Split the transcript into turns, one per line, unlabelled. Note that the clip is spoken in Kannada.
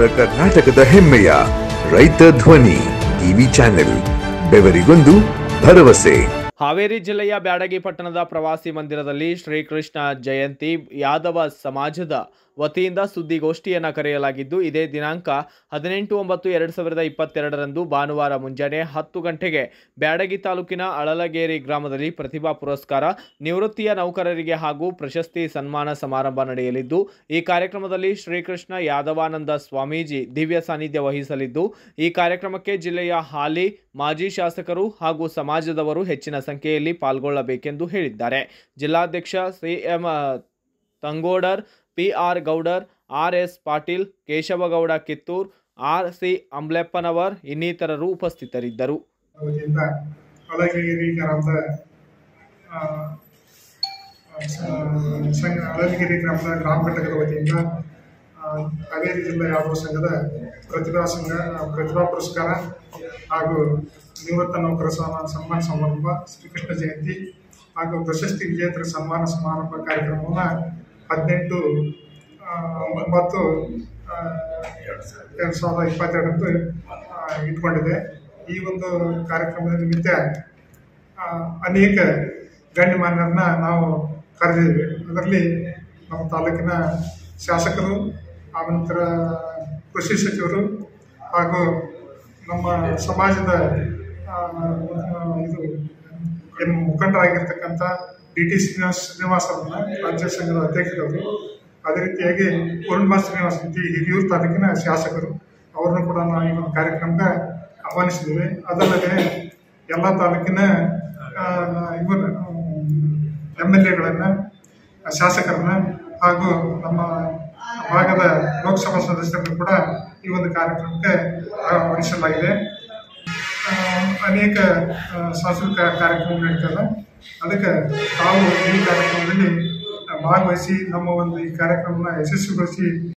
ಕರ್ನಾಟಕದ ಹೆಮ್ಮೆಯ ರೈತ ಧ್ವನಿ ಟಿವಿ ಚಾನೆಲ್ ಬೆವರಿಗೊಂದು ಭರವಸೆ
ಹಾವೇರಿ ಜಿಲ್ಲೆಯ ಬ್ಯಾಡಗಿ ಪಟ್ಟಣದ ಪ್ರವಾಸಿ ಮಂದಿರದಲ್ಲಿ ಶ್ರೀಕೃಷ್ಣ ಜಯಂತಿ ಯಾದವ ಸಮಾಜದ ವತಿಯಿಂದ ಸುದ್ದಿಗೋಷ್ಠಿಯನ್ನು ಕರೆಯಲಾಗಿದ್ದು ಇದೇ ದಿನಾಂಕ ಹದಿನೆಂಟು ಒಂಬತ್ತು ಎರಡು ಸಾವಿರದ ಇಪ್ಪತ್ತೆರಡರಂದು ಭಾನುವಾರ ಮುಂಜಾನೆ ಹತ್ತು ಗಂಟೆಗೆ ಬ್ಯಾಡಗಿ ತಾಲೂಕಿನ ಅಳಲಗೇರಿ ಗ್ರಾಮದಲ್ಲಿ ಪ್ರತಿಭಾ ಪುರಸ್ಕಾರ ನಿವೃತ್ತಿಯ ನೌಕರರಿಗೆ ಹಾಗೂ ಪ್ರಶಸ್ತಿ ಸನ್ಮಾನ ಸಮಾರಂಭ ನಡೆಯಲಿದ್ದು ಈ ಕಾರ್ಯಕ್ರಮದಲ್ಲಿ ಶ್ರೀಕೃಷ್ಣ ಯಾದವಾನಂದ ಸ್ವಾಮೀಜಿ ದಿವ್ಯ ಸಾನ್ನಿಧ್ಯ ವಹಿಸಲಿದ್ದು ಈ ಕಾರ್ಯಕ್ರಮಕ್ಕೆ ಜಿಲ್ಲೆಯ ಹಾಲಿ ಮಾಜಿ ಶಾಸಕರು ಹಾಗೂ ಸಮಾಜದವರು ಹೆಚ್ಚಿನ ಸಂಖ್ಯೆಯಲ್ಲಿ ಪಾಲ್ಗೊಳ್ಳಬೇಕೆಂದು ಹೇಳಿದ್ದಾರೆ ಜಿಲ್ಲಾಧ್ಯಕ್ಷ CM Tangodar PR Gowdar R S Patil Keshavagowda Kittur R C Amblappanavar ಇನ್ನಿತರರು ಉಪಸ್ಥಿತರಿದ್ದರು
ವತಿಯಿಂದ ಅಳಗಿರಿ ಗ್ರಾಮದ ಆ, ಸ- ಸಂಘ ಅಳಗಿರಿ ಗ್ರಾಮದ ಗ್ರಾಮ ಘಟಕದ ವತಿಯಿಂದ ಆ, ಹಾವೇರಿ ಜಿಲ್ಲಾ ಯಾದವ ಸಂಘದ ಪ್ರತಿಭಾ ಸಂಘ ಪ್ರತಿಭಾ ಪುರಸ್ಕಾರ ಹಾಗೂ ನಿವೃತ್ತ ನೌಕರ ಸನ್ಮಾನ ಸನ್ಮಾನ ಸಮಾರಂಭ ಶ್ರೀಕೃಷ್ಣ ಜಯಂತಿ ಹಾಗೂ ಪ್ರಶಸ್ತಿ ವಿಜೇತರ ಸನ್ಮಾನ ಸಮಾರಂಭ ಕಾರ್ಯಕ್ರಮವನ್ನು ಹದಿನೆಂಟು ಆ, ಒಂಬತ್ತು ಆ, ಎರಡು ಸಾವಿರದ ಇಪ್ಪತ್ತೆರಡರಂದು ಆ, ಇಟ್ಕೊಂಡಿದೆ ಈ ಒಂದು ಕಾರ್ಯಕ್ರಮದ ನಿಮಿತ್ತ ಆ, ಅನೇಕ ಗಣ್ಯಮಾನ್ಯರನ್ನ ನಾವು ಕರೆದಿದ್ದೇವೆ ಅದರಲ್ಲಿ ನಮ್ಮ ತಾಲೂಕಿನ ಶಾಸಕರು ಆನಂತರ ಕೃಷಿ ಸಚಿವರು ಹಾಗೂ ನಮ್ಮ ಸಮಾಜದ ಆ, ಇದು ಏನು ಮುಖಂಡರಾಗಿರ್ತಕ್ಕಂಥ ಡಿ ಟಿ ಶ್ರೀನಿವಾಸ್ ಶ್ರೀನಿವಾಸ್ ಅವ್ರನ್ನ ರಾಜ್ಯ ಸಂಘದ ಅಧ್ಯಕ್ಷರವರು ಅದೇ ರೀತಿಯಾಗಿ ಪೂರ್ಣಿಮಾ ಶ್ರೀನಿವಾಸ್ ಅಂತ ಹಿರಿಯೂರು ತಾಲೂಕಿನ ಶಾಸಕರು ಅವ್ರನ್ನು ಕೂಡ ನಾವು ಈ ಒಂದು ಕಾರ್ಯಕ್ರಮಕ್ಕೆ ಆಹ್ವಾನಿಸಿದ್ದೇವೆ ಅದಲ್ಲದೆ ಎಲ್ಲ ತಾಲೂಕಿನ ಇವರು ಎಮ್ ಎಲ್ ಎಗಳನ್ನು ಶಾಸಕರನ್ನ ಹಾಗೂ ನಮ್ಮ ಭಾಗದ ಲೋಕಸಭಾ ಸದಸ್ಯರನ್ನು ಕೂಡ ಈ ಒಂದು ಕಾರ್ಯಕ್ರಮಕ್ಕೆ ಆಹ್ವಾನಿಸಲಾಗಿದೆ ಆ, ಅನೇಕ ಆ, ಸಾಂಸ್ಕೃತಿಕ ಕಾರ್ಯಕ್ರಮ ನಡೀತದೆ ಅದಕ್ಕೆ ತಾವು ಈ ಕಾರ್ಯಕ್ರಮದಲ್ಲಿ ಭಾಗವಹಿಸಿ ನಮ್ಮ ಒಂದು ಈ ಕಾರ್ಯಕ್ರಮನ ಯಶಸ್ವಿಗೊಳಿಸಿ